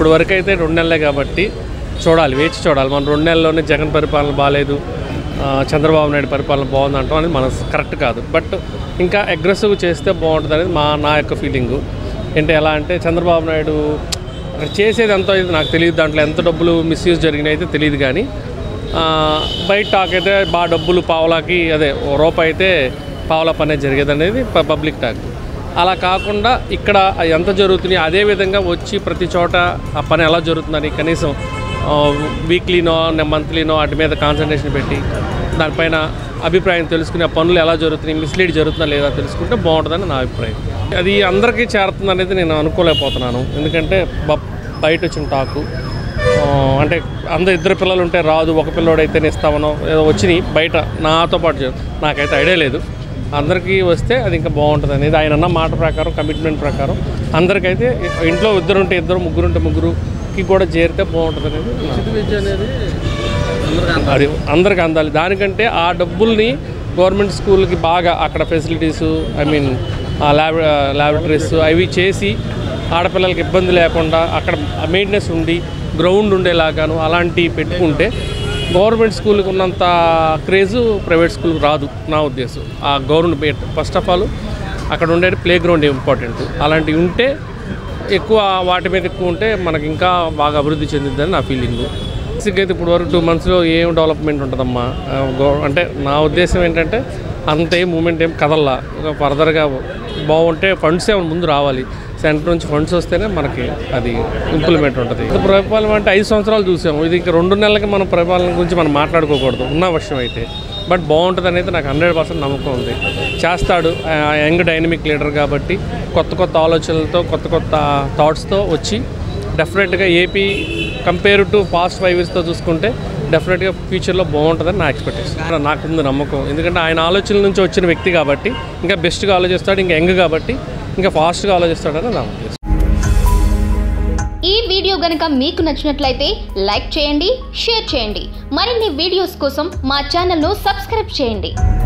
ఇప్పుడు వరకు అయితే రెండు నెలలే కాబట్టి చూడాలి వేచి చూడాలి మనం రెండు నెలల్లోనే జగన్ పరిపాలన బాగాలేదు ఆ, చంద్రబాబు నాయుడు పరిపాలన బాగుంది అంటాం అనేది మన కరెక్ట్ కాదు బట్ ఇంకా అగ్రెసివ్ చేస్తే బాగుంటుంది అనేది మా నా యొక్క ఫీలింగు ఏంటి ఎలా అంటే చంద్రబాబు నాయుడు అక్కడ చేసేది ఎంతో ఇది నాకు తెలియదు దాంట్లో ఎంత డబ్బులు మిస్యూజ్ జరిగినాయి అయితే తెలియదు కానీ ఆ, బయట టాక్ అయితే బాగా డబ్బులు పావలాకి అదే ఓ రూపాయి అయితే పావలా పనే జరిగేది అనేది ప- పబ్లిక్ టాక్ అలా కాకుండా ఇక్కడ ఎంత జరుగుతున్నాయి అదే విధంగా వచ్చి ప్రతి చోట ఆ పని ఎలా జరుగుతుందని కనీసం ఆ, వీక్లీనో మంత్లీనో వాటి మీద కాన్సన్ట్రేషన్ పెట్టి దానిపైన అభిప్రాయం తెలుసుకుని ఆ పనులు ఎలా జరుగుతున్నాయి మిస్లీడ్ జరుగుతుందా లేదా తెలుసుకుంటే బాగుంటుందని నా అభిప్రాయం అది అందరికీ చేరుతుంది అనేది నేను అనుకోలేకపోతున్నాను ఎందుకంటే బ- బయట వచ్చిన టాకు ఆ, అంటే అందరు ఇద్దరు పిల్లలు ఉంటే రాదు ఒక పిల్లోడు అయితేనే ఇస్తామనో ఏదో వచ్చినాయి బయట నాతో పాటు చే- నాకైతే ఐడియా లేదు అందరికీ వస్తే అది ఇంకా బాగుంటుంది అనేది ఆయన అన్న మాట ప్రకారం కమిట్మెంట్ ప్రకారం అందరికైతే ఇంట్లో ఇద్దరు ఉంటే ఇద్దరు ముగ్గురు ఉంటే ముగ్గురుకి కూడా చేరితే బాగుంటుంది అనేది నా ఉచిత విద్య అనేది అందరికీ అది అందరికి అందాలి దానికంటే ఆ డబ్బుల్ని గవర్నమెంట్ స్కూల్కి బాగా అక్కడ facilities I mean lab laboratories అవి చేసి ఆడపిల్లలకి ఇబ్బంది లేకుండా అక్కడ మెయింటెనెన్స్ ఉండి గ్రౌండ్ ఉండేలాగాను అలాంటివి పెట్టుకుంటే గవర్నమెంట్ స్కూల్కి ఉన్నంత క్రేజు ప్రైవేట్ స్కూల్కి రాదు నా ఉద్దేశం ఆ గవర్నమెంట్ ఫస్ట్ ఆఫ్ ఆల్ అక్కడ ఉండే ప్లే గ్రౌండ్ ఇంపార్టెంట్ అలాంటివి ఉంటే ఎక్కువ వాటి మీద ఎక్కువ ఉంటే మనకి ఇంకా బాగా అభివృద్ధి చెందిద్దని నా ఫీలింగ్ బేసిక్గా అయితే ఇప్పుడు వరకు టూ మంత్స్లో ఏం డెవలప్మెంట్ ఉంటుందమ్మా ఆ, గవ- అంటే నా ఉద్దేశం ఏంటంటే అంత ఏం మూమెంట్ ఏం కదల్లా ఒక ఫర్దర్గా బాగుంటే ఫండ్స్ ఏమైనా ముందు రావాలి సెంటర్ నుంచి ఫండ్స్ వస్తేనే మనకి అది ఇంప్లిమెంట్ ఉంటుంది ఇది పరిపాలన అంటే ఐదు సంవత్సరాలు చూసాము ఇది ఇంకా రెండు నెలలకి మనం పరిపాలన గురించి మనం మాట్లాడుకోకూడదు ఉన్న విషయం అయితే బట్ బాగుంటుంది అనేది నాకు హండ్రెడ్ పర్సెంట్ నమ్మకం ఉంది చేస్తాడు యంగ్ డైనమిక్ లీడర్ కాబట్టి కొత్త కొత్త ఆలోచనలతో కొత్త కొత్త థాట్స్తో వచ్చి డెఫినెట్గా AP compare to past five ఇయర్స్తో చూసుకుంటే డెఫినెట్గా ఫ్యూచర్లో బాగుంటుందని నా ఎక్స్పెక్టేషన్ నాకుంది నమ్మకం ఎందుకంటే ఆయన ఆలోచనల నుంచి వచ్చిన వ్యక్తి కాబట్టి ఇంకా బెస్ట్గా ఆలోచిస్తాడు ఇంకా యంగ్ కాబట్టి ఇంకా ఫాస్ట్గా ఆలోచిస్తాడని నా ఉద్దేశం ఈ వీడియో గనక మీకు నచ్చినట్లయితే లైక్ చేయండి షేర్ చేయండి మరిన్ని వీడియోస్ కోసం మా ఛానల్ను సబ్స్క్రైబ్ చేయండి